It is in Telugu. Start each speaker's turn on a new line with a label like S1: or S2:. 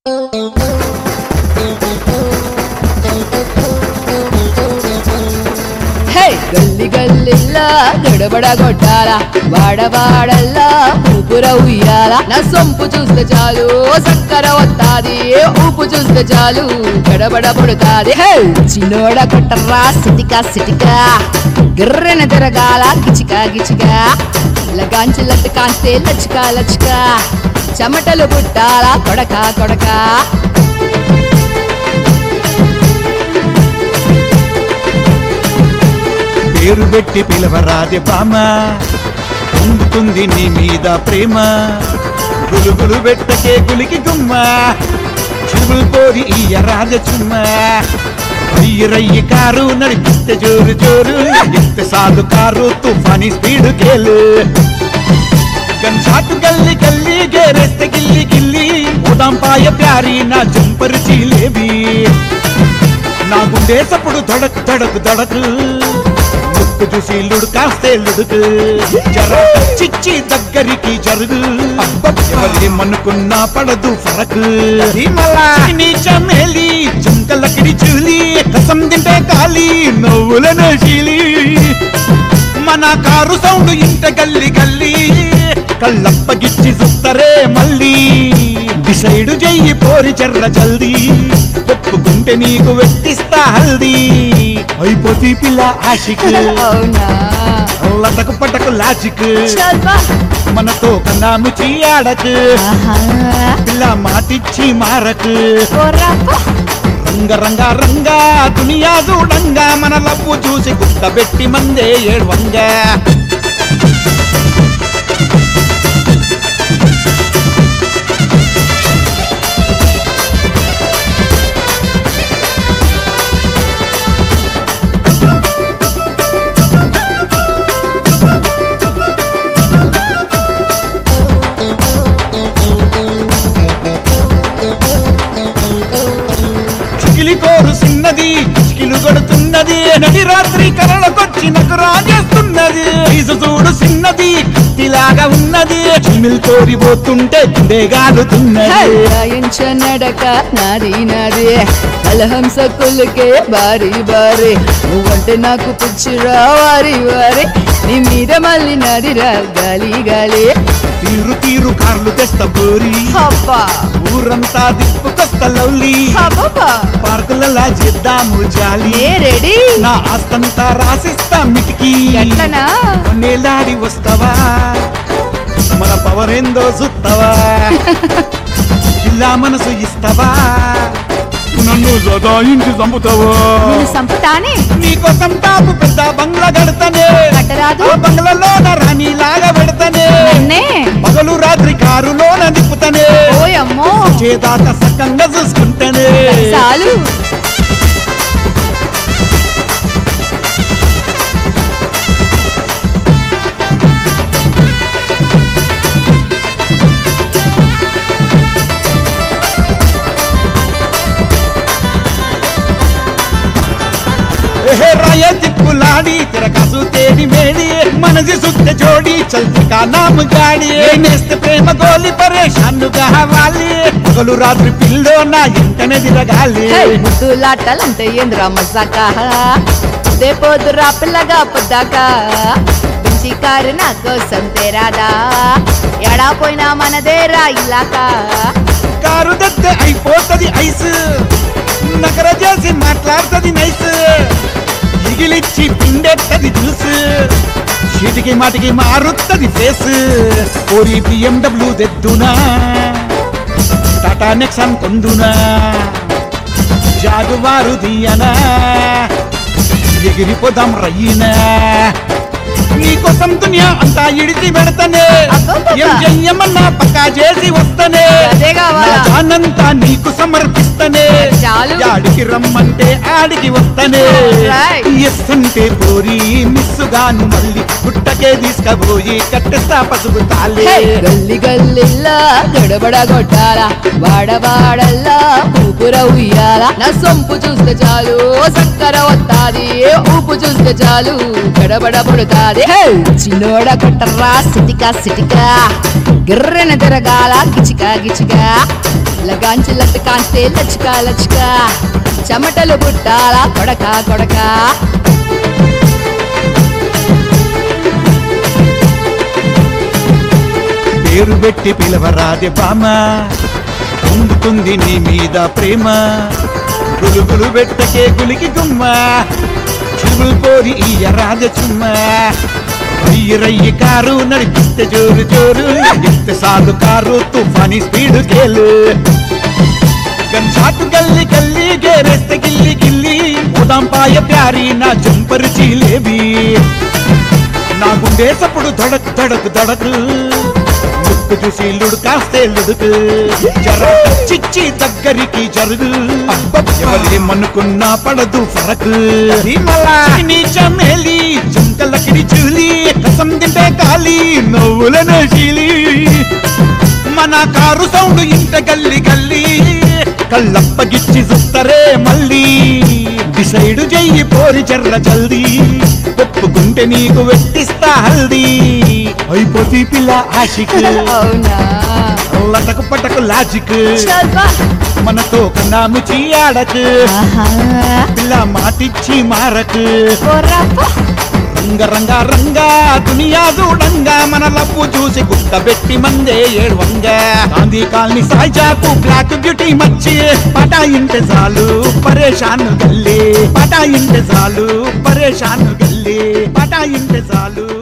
S1: హే గల్లి గల్లిల్లా గడబడ కొట్టాల వాడవాడల్లా ఊపుర ఉయ్యాల నా సొంపు చూస్తే చాలు సక్కర వత్తాది ఊపు చూస్తే చాలు గడబడ పడుతాది హే చిన్నోడ కొట్టర్రా సిటికా సిటికా గిర్రెన తిరగాల గిచికా గిచికా లగాంచి లట్టు కాస్తే లచ్చికా లచ్చికా చెమటలు పుట్టాల కొడక కొడక
S2: పేరు పెట్టి పిలవరాది బామ పొందుతుంది నీ మీద ప్రేమ గులుగులు పెట్టకే గులికి గుమ్మ చిరువులు కోరి ఈ రాజ చుమ్మ రయ్యి రయ్యి కారు నడిపిస్తే జోరు జోరు ఎత్తే సాగు కారు తుఫాని స్పీడ్ కేలు గన్ షాట్ గల్లి గల్లి గేరేస్తే గిల్లి గిల్లి ఉదాం పాయ ప్యారి నా జంపర్ చీలేవి నా గుండె సప్పుడు దడక్ దడక్ దడక్ ముక్కు చూసి లుడు కాస్తే లుడుకు జర చిచ్చి దగ్గరికి జరుగు ఎవరేమనుకున్నా పడదు ఫరక్ నీ చమేలి చుంకలకిడి చూలి కసం తింటే కాలి నవ్వులను చీలి మన కారు సౌండ్ ఇంట గల్లి గల్లి కళ్ళప్పగిచ్చి చూస్తరే మళ్ళీ డిసైడ్ చెయ్యి పోరి చెర్ర జల్దీ ఒప్పుకుంటే నీకు వెట్టిస్తా హల్దీ అయిపోతీ పిల్ల ఆశిక్
S1: అవునా
S2: లటకు పటకు లాజిక్
S1: చల్ బా
S2: మనతో కన్నాము చీయాడకు
S1: ఆహా
S2: పిల్ల మాటిచ్చి మారకు
S1: పోరాపా
S2: రంగ రంగ రంగా దునియా చూడంగా మన లవ్వు చూసి గుర్తబెట్టి మందే ఏడ్వంగా చికిలి కోరు సిన్నది చికిలు కొడుతున్నది నడి రాత్రి కలలకొచ్చి నాకు రాజేస్తున్నది ఈసు చూడు సిన్నది కత్తిలాగా ఉన్నది చిమిల్ కోరిపోతుంటే గుండె గాలుతున్నది
S1: నడక నాది నాది కలహంస కొల్లుకే బారి బారి నువ్వంటే నాకు పిచ్చిరా వారి వారి నీ మీద మళ్ళీ నదిరా గాలి గాలి
S2: తీరు తీరు కార్లు తెస్త పోరి
S1: హబ్బా
S2: ఊరంతా దిప్పుకొస్త లవ్లీ
S1: హబ్బా
S2: పార్కులలా చేద్దాము జాలి
S1: ఏ రెడీ
S2: నా ఆస్తంతా రాసిస్తా మిటికి
S1: ఎట్లనా
S2: నేలాడి వస్తావా మన పవర్ ఏందో చూస్తావా ఇలా మనసు ఇస్తావా నన్ను సదాయించి చంపుతావా
S1: నేను సంపుతానే
S2: నీకోసం టాపు పెద్ద బంగ్లా కడతానే
S1: కట్టరాదు
S2: ఆ బంగ్లాలోన రాణిలాగా పెడతానే
S1: నన్నే
S2: పగలు రాత్రి కారులోన దిప్పుతానే
S1: ఓయమ్మో
S2: చేదాక సక్కంగా చూసుకుంటానే
S1: చాలు
S2: ఏ రాయ దిక్కులాడి తిరగసు తేడి మేడి మనసి సుత్త జోడి చల్తి కా నామ్ గాడి నేస్తే ప్రేమ గోలి పరేషాన్ కావాలి పగలు రాత్రి పిల్లో నా ఇంటనే తిరగాలి
S1: హే, ముద్దులాటలంటే ఏంద్రా మజాక పోతురా పిల్లగా పొద్దాక బెంచి కారు నా కోసం తేరాదా ఎడా పోయినా మనదేరా ఇలాక
S2: కారు దత్తే అయిపోతది ఐస్ నగర చేసి మాట్లాడుతది నైస్ ఇగిలిచ్చి పిండెత్తది జ్యూస్ చీటికి మాటికి మారుత్తది ఫేస్ ఓరి బిఎండబ్ల్యూ తెద్దునా టాటా నెక్సన్ కొందునా జాగువారు దియనా ఎగిరిపోదాం రయ్యినా నీకోసం దునియా అంతా ఇడిచి పెడతనే
S1: అబ్బబ్బబ్బా.
S2: ఏం చెయ్యమన్నా పక్కా చేసి వస్తనే
S1: అదే కావాలా?
S2: నా జానంతా నీకు సమర్పిస్తనే
S1: చాలు.
S2: ఆడికి రమ్మంటే ఆడికి వస్తనే
S1: Right.
S2: ఎస్ అంటే పోరి మిస్సుగాను మళ్ళీ పుట్టకే తీసుకపోయి కట్టెస్తా పసుపు తాలే
S1: హే, గల్లి గల్లిల్లా గడబడ కొట్టాల వాడవాడల్లా ఊపుర ఉయ్యాల నా సొంపు చూస్తే చాలు సక్కర వత్తాది ఊపు చూస్తే చాలు గడబడ పడుతాది హే, చిన్నోడ కొట్టర్రా సిటికా సిటికా గిర్రెన తిరగాల గిచికా గిచికా లగాంచి లట్ కాంతే లచ్క లచ్క చెమటలు పుట్టాలా కొడక కొడక
S2: పేరు పెట్టి పిలవరాదే బామ పొందుతుంది నీ మీద ప్రేమ గులుగులు పెట్టకే గులికి గుమ్మ చిరులు కోరి ఇయ్యరాజ చుమ్మ రయ్యి రయ్యి కారు నడిపిస్తే జోరు జోరు ఎత్తే సాలు కారు తుఫాని స్పీడ్ కేలు గన్ షాట్ గల్లి గల్లి గేరేస్తే గిల్లి గిల్లి ఉదాం పాయ ప్యారి నా జంపరు చీలేవి నా గుండె సప్పుడు దడక్ దడక్ దడకు ముక్కు చూసి లుడు కాస్తే లుడుకు జర చిచ్చి దగ్గరికి జరుగు ఎవరేమనుకున్నా పడదు ఫరకు నీ చమేలి చుంకలకిడి చూలి కసం తింటే కాలి నవ్వులను చీలి మన కారు సౌండ్ ఇంట గల్లి గల్లి కళ్ళప్పగిచ్చి చూస్తరే మళ్ళీ డిసైడ్ చెయ్యి పోరి చెర్ర జల్దీ ఒప్పుకుంటే నీకు వెట్టిస్తా హల్దీ అయిపోతీ పిల్ల ఆశిక్
S1: అవునా
S2: లటకు పటకు లాజిక్
S1: చల్ బా.
S2: మనతో కన్నాము చీయాడకు
S1: ఆహా.
S2: పిల్ల మాటిచ్చి మారకు
S1: పోరా పో.
S2: రంగ రంగ రంగా దునియా చూడంగా మన లవ్వు చూసి గుట్టబెట్టి మందే ఏడువంగా గాంధీ కాలనీ సాయిజాకు బ్లాక్ బ్యూటీ మచ్చి పటాయింటే చాలు పరేషాన్ గల్లి పటాయింటే చాలు పరేషాన్ గల్లి పటాయింటే చాలు